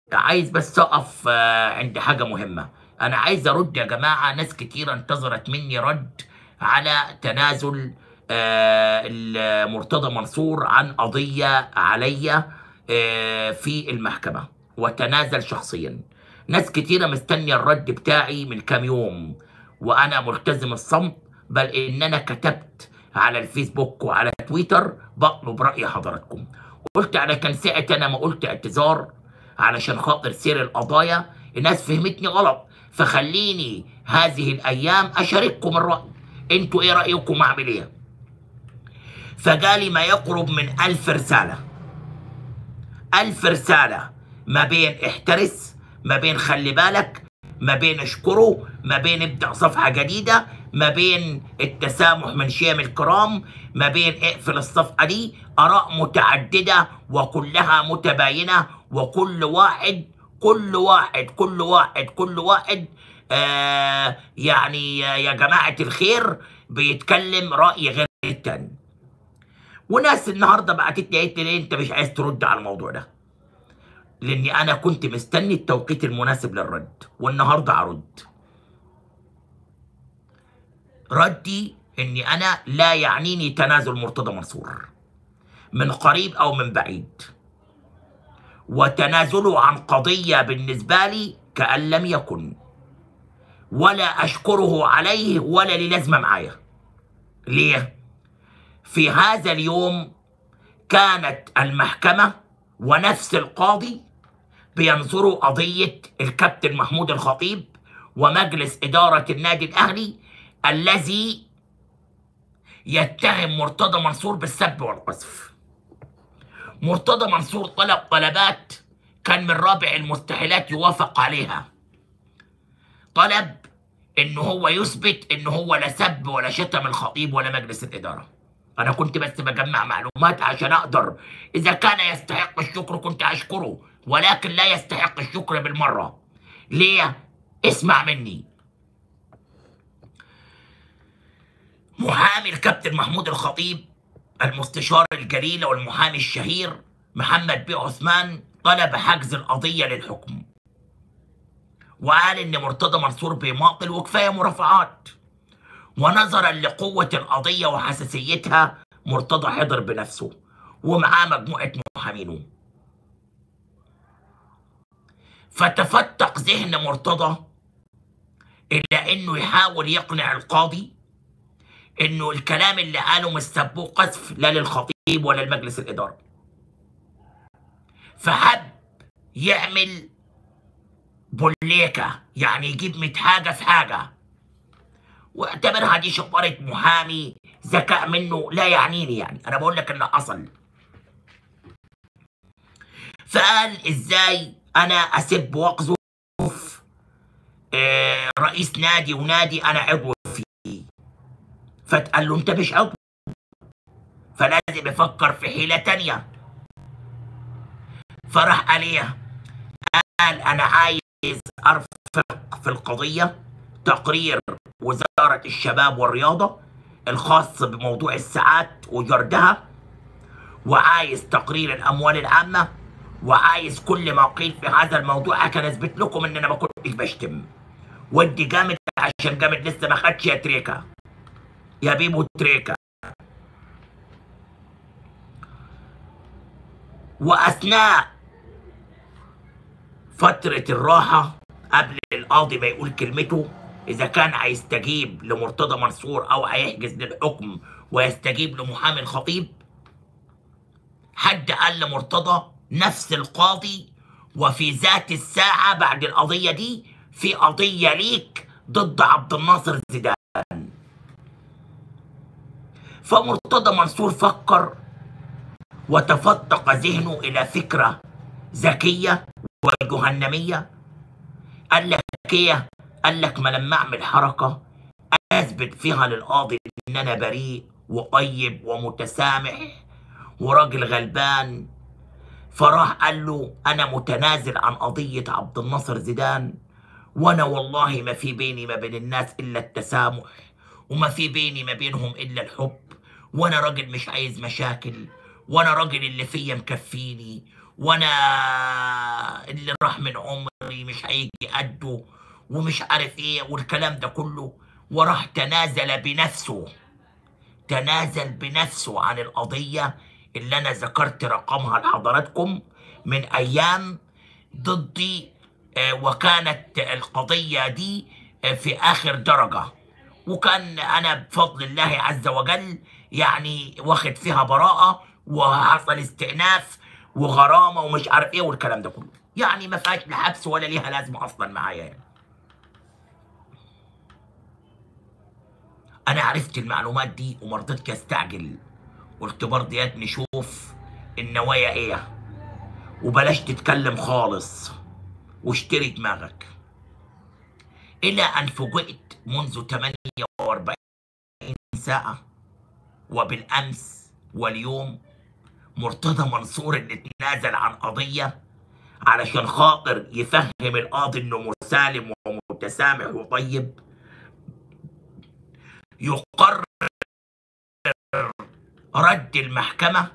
عايز بس اقف آه، عند حاجه مهمه انا عايز ارد يا جماعه ناس كتيره انتظرت مني رد على تنازل آه، المرتضى منصور عن قضيه عليا آه، في المحكمه وتنازل شخصيا ناس كتيره مستنيه الرد بتاعي من كام يوم وانا ملتزم الصمت بل ان انا كتبت على الفيسبوك وعلى تويتر بطلب راي حضراتكم قلت على كان ساعه انا ما قلت اعتذار علشان خاطر سير القضايا الناس فهمتني غلط فخليني هذه الايام اشارككم الراي انتوا ايه رايكم اعمل ايه فجالي ما يقرب من ألف رسالة ألف رسالة ما بين احترس ما بين خلي بالك ما بين اشكره ما بين ابدأ صفحة جديدة ما بين التسامح من شيم الكرام ما بين اقفل الصفحة دي آراء متعددة وكلها متباينة وكل واحد كل واحد كل واحد كل واحد آه يعني يا جماعة الخير بيتكلم رأي غير التاني وناس النهارده بعتت لي قالت لي انت مش عايز ترد على الموضوع ده لاني انا كنت مستني التوقيت المناسب للرد والنهارده هرد ردي اني انا لا يعنيني تنازل مرتضى منصور من قريب او من بعيد وتنازله عن قضيه بالنسبه لي كان لم يكن ولا اشكره عليه ولا لي لازمه معايا ليه في هذا اليوم كانت المحكمة ونفس القاضي بينظروا قضية الكابتن محمود الخطيب ومجلس إدارة النادي الأهلي الذي يتهم مرتضى منصور بالسب والقذف مرتضى منصور طلب طلبات كان من رابع المستحيلات يوافق عليها طلب انه هو يثبت انه هو لا سب ولا شتم الخطيب ولا مجلس الاداره انا كنت بس بجمع معلومات عشان اقدر اذا كان يستحق الشكر كنت اشكره ولكن لا يستحق الشكر بالمره ليه اسمع مني محامي الكابتن محمود الخطيب المستشار الجليل والمحامي الشهير محمد بيه عثمان طلب حجز القضية للحكم وقال ان مرتضى منصور بيماطل وكفايه مرافعات ونظرا لقوة القضية وحساسيتها مرتضى حضر بنفسه ومعاه مجموعة محامينه فتفتق ذهن مرتضى إلى إنه يحاول يقنع القاضي إنه الكلام اللي قاله مش سب وقذف لا للخطيب ولا لمجلس الإدارة فحب يعمل بوليكة يعني يجيب 100 حاجة في حاجة واعتبرها دي شطارة محامي ذكاء منه لا يعنيني يعني انا بقول لك اللي حصل فقال ازاي انا اسب واقذف آه رئيس نادي ونادي انا عضو فيه فتقال له انت مش عضو فلازم يفكر في حيلة تانية فراح عليها قال انا عايز ارفق في القضية تقرير وزارة الشباب والرياضة الخاص بموضوع الساعات وجردها وعايز تقرير الأموال العامة وعايز كل ما قيل في هذا الموضوع عشان اثبت لكم ان انا ما كنتش بشتم ودي جامد عشان جامد لسه ما خدش يا تريكا يا بيبو تريكا واثناء فترة الراحة قبل القاضي ما يقول كلمته إذا كان هيستجيب لمرتضى منصور أو هيحجز للحكم ويستجيب لمحامي الخطيب حد قال لمرتضى نفس القاضي وفي ذات الساعة بعد القضية دي في قضية ليك ضد عبد الناصر زيدان فمرتضى منصور فكر وتفتق ذهنه إلى فكرة ذكية وجهنمية قال لك ايه قال لك ما لما اعمل حركه اثبت فيها للقاضي ان انا بريء وطيب ومتسامح وراجل غلبان فراح قال له انا متنازل عن قضيه عبد الناصر زيدان وانا والله ما في بيني ما بين الناس الا التسامح وما في بيني ما بينهم الا الحب وانا راجل مش عايز مشاكل وانا راجل اللي فيا مكفيني وانا اللي راح من عمري مش هيجي قده ومش عارف ايه والكلام ده كله وراح تنازل بنفسه تنازل بنفسه عن القضية اللي أنا ذكرت رقمها لحضراتكم من أيام ضدي آه، وكانت القضية دي آه، في آخر درجة وكان أنا بفضل الله عز وجل يعني واخد فيها براءة وحصل استئناف وغرامة ومش عارف إيه والكلام ده كله يعني ما فيهاش لا حبس ولا ليها لازمة أصلا معايا يعني. انا عرفت المعلومات دي وما رضيتش استعجل قلت برضه يا ابني شوف النوايا ايه وبلاش تتكلم خالص واشتري دماغك الى ان فوجئت منذ 48 ساعه وبالامس واليوم مرتضى منصور اللي اتنازل عن قضيه علشان خاطر يفهم القاضي انه مسالم ومتسامح وطيب يقرر رد المحكمة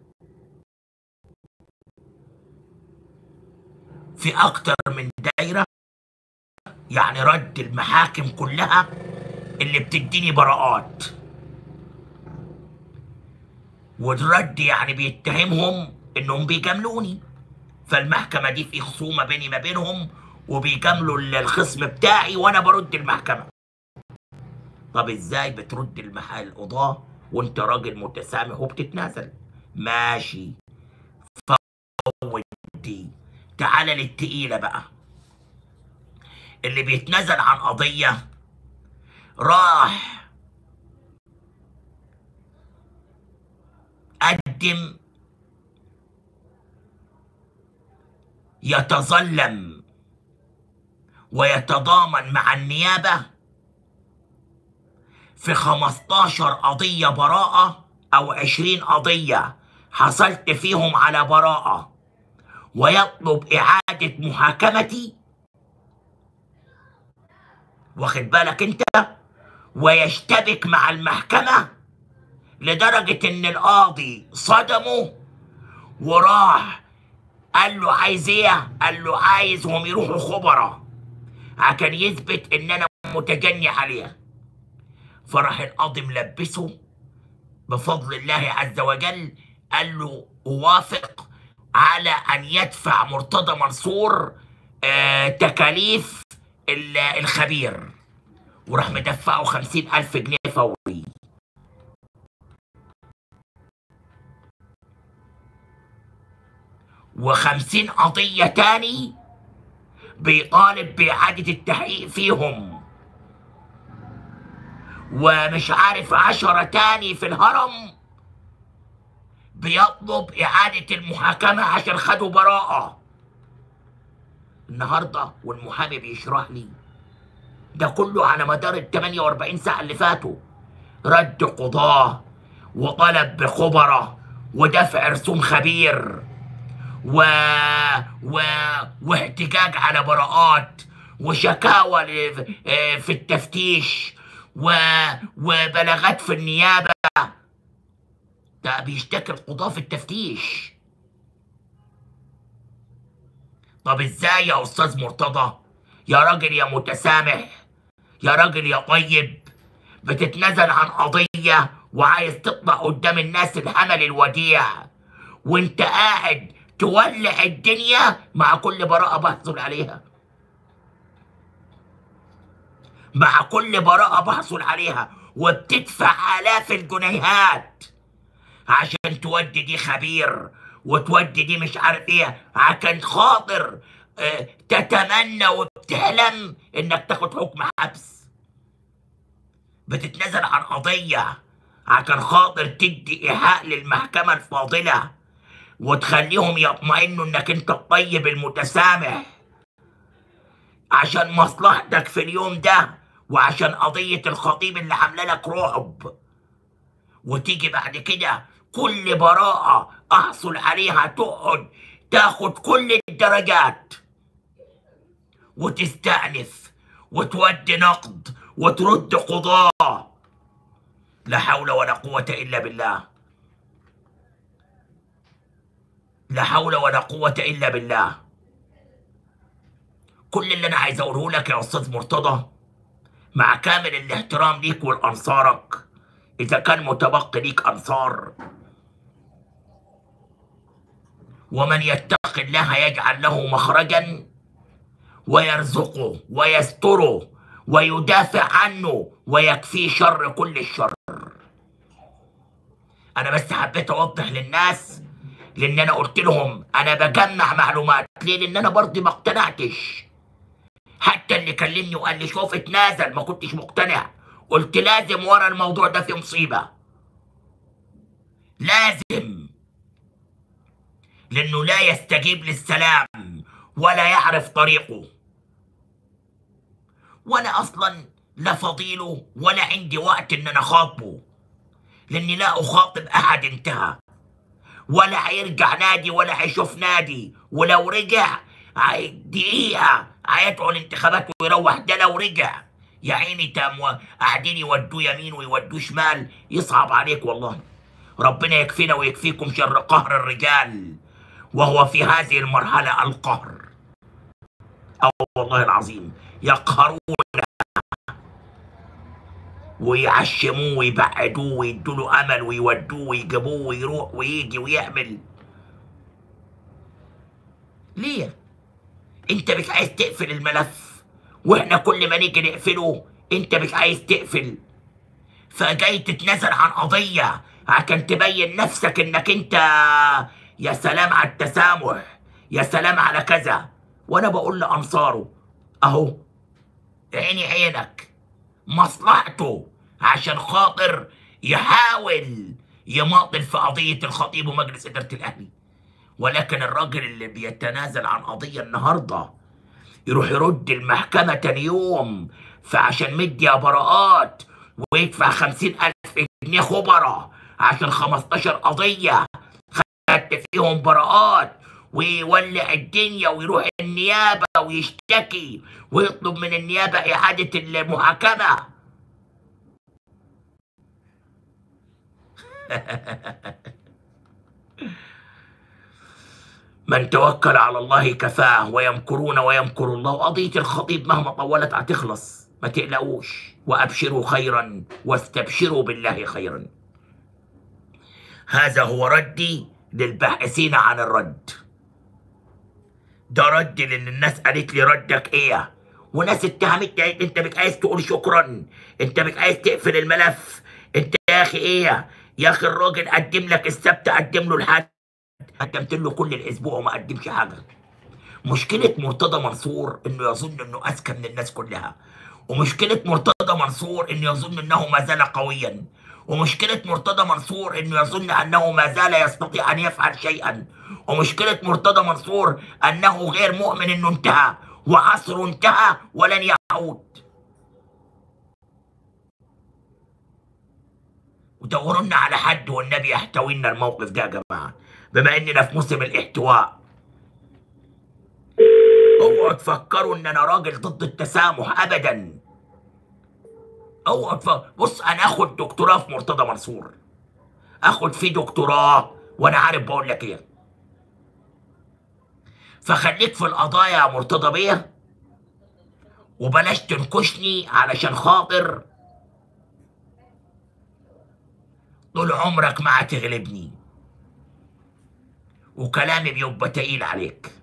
في أكتر من دايرة يعني رد المحاكم كلها اللي بتديني براءات والرد يعني بيتهمهم انهم بيجاملوني فالمحكمة دي في خصومة بيني ما بينهم وبيجاملوا الخصم بتاعي وانا برد المحكمة طب ازاي بترد المحل القضاة وانت راجل متسامح وبتتنازل ماشي فوت دي تعالى للتقيلة بقى اللي بيتنازل عن قضية راح قدم يتظلم ويتضامن مع النيابه في 15 قضية براءة أو 20 قضية حصلت فيهم على براءة ويطلب إعادة محاكمتي واخد بالك أنت ويشتبك مع المحكمة لدرجة إن القاضي صدمه وراح قال له عايز إيه؟ قال له عايزهم يروحوا خبراء عشان يثبت إن أنا متجني عليها فراح القاضي ملبسه بفضل الله عز وجل قال له أوافق على أن يدفع مرتضى منصور آه تكاليف ال- الخبير وراح مدفعه خمسين ألف جنيه فوري وخمسين قضية تاني بيطالب بإعادة التحقيق فيهم ومش عارف عشرة تاني في الهرم بيطلب إعادة المحاكمة عشان خدوا براءة النهاردة والمحامي بيشرح لي ده كله على مدار ال 48 ساعة اللي فاتوا رد قضاة وطلب بخبرة ودفع رسوم خبير و... و... واحتجاج على براءات وشكاوى ل- آه، في التفتيش و... وبلاغات في النيابة ده بيشتكي القضاة في التفتيش طب ازاي يا استاذ مرتضى يا راجل يا متسامح يا راجل يا طيب بتتنازل عن قضية وعايز تطلع قدام الناس الحمل الوديع وانت قاعد تولع الدنيا مع كل براءة بحصل عليها مع كل براءة بحصل عليها وبتدفع آلاف الجنيهات عشان تودي دي خبير وتودي دي مش عارف ايه عشان خاطر اه تتمنى وبتحلم انك تاخد حكم حبس بتتنازل عن قضية عشان خاطر تدي إيحاء للمحكمة الفاضلة وتخليهم يطمئنوا انك انت الطيب المتسامح عشان مصلحتك في اليوم ده وعشان قضية الخطيب اللي عاملة لك رعب وتيجي بعد كده كل براءة أحصل عليها تقعد تاخد كل الدرجات وتستأنف وتودي نقد وترد قضاء لا حول ولا قوة إلا بالله لا حول ولا قوة إلا بالله كل اللي أنا عايز أقوله لك يا أستاذ مرتضى مع كامل الاحترام ليك ولأنصارك إذا كان متبقي ليك أنصار ومن يتق الله يجعل له مخرجا ويرزقه ويستره ويدافع عنه ويكفيه شر كل الشر انا بس حبيت اوضح للناس لان انا قلت لهم انا بجمع معلومات ليه لان انا برضه ما اقتنعتش حتى اللي كلمني وقال لي شوف اتنازل ما كنتش مقتنع قلت لازم ورا الموضوع ده في مصيبه لازم لانه لا يستجيب للسلام ولا يعرف طريقه وانا اصلا لا فضيله ولا عندي وقت ان انا اخاطبه لاني لا اخاطب احد انتهى ولا هيرجع نادي ولا هيشوف نادي ولو رجع هي- دقيقة هيدعو الانتخابات ويروح ده لو رجع يا عيني تام قاعدين يودوه يمين ويودوه شمال يصعب عليك والله ربنا يكفينا ويكفيكم شر قهر الرجال وهو في هذه المرحلة القهر أو والله العظيم يقهرون ويعشموه ويبعدوه ويدوا له امل ويودوه ويجيبوه ويروح ويجي ويعمل ليه انت مش عايز تقفل الملف واحنا كل ما نيجي نقفله انت مش عايز تقفل فجاي تتنازل عن قضية عشان تبين نفسك انك انت يا سلام على التسامح يا سلام على كذا وانا بقول لانصاره اهو عيني عينك مصلحته عشان خاطر يحاول يماطل في قضية الخطيب ومجلس إدارة الأهلي ولكن الراجل اللي بيتنازل عن قضية النهاردة يروح يرد المحكمة تاني يوم فعشان مدي براءات ويدفع خمسين ألف جنيه خبرة عشان خمستاشر قضية خدت فيهم براءات ويولع الدنيا ويروح النيابة ويشتكي ويطلب من النيابة إعادة المحاكمة من توكل على الله كفاه ويمكرون ويمكر الله قضية الخطيب مهما طولت هتخلص ما تقلقوش وأبشروا خيرا واستبشروا بالله خيرا هذا هو ردي للباحثين عن الرد ده ردي لان الناس قالت لي ردك ايه وناس اتهمتني انت مش عايز تقول شكرا انت مش عايز تقفل الملف انت يا اخي ايه يا اخي الراجل قدم لك السبت قدم له الحد قدمت له كل الاسبوع وما قدمش حاجه مشكله مرتضى منصور انه يظن انه اذكى من الناس كلها ومشكله مرتضى منصور انه يظن انه ما زال قويا ومشكله مرتضى منصور انه يظن انه ما زال يستطيع ان يفعل شيئا ومشكله مرتضى منصور انه غير مؤمن انه انتهى وعصره انتهى ولن يعود ودوروا لنا على حد والنبي يحتوي لنا الموقف ده يا جماعه بما اننا في موسم الاحتواء اوعوا تفكروا ان انا راجل ضد التسامح ابدا اوعوا تفكروا بص انا اخد دكتوراه في مرتضى منصور اخد فيه دكتوراه وانا عارف بقول لك ايه فخليك في القضايا يا مرتضى بيه وبلاش تنكشني علشان خاطر طول عمرك ما هتغلبني وكلامي بيبقى تقيل عليك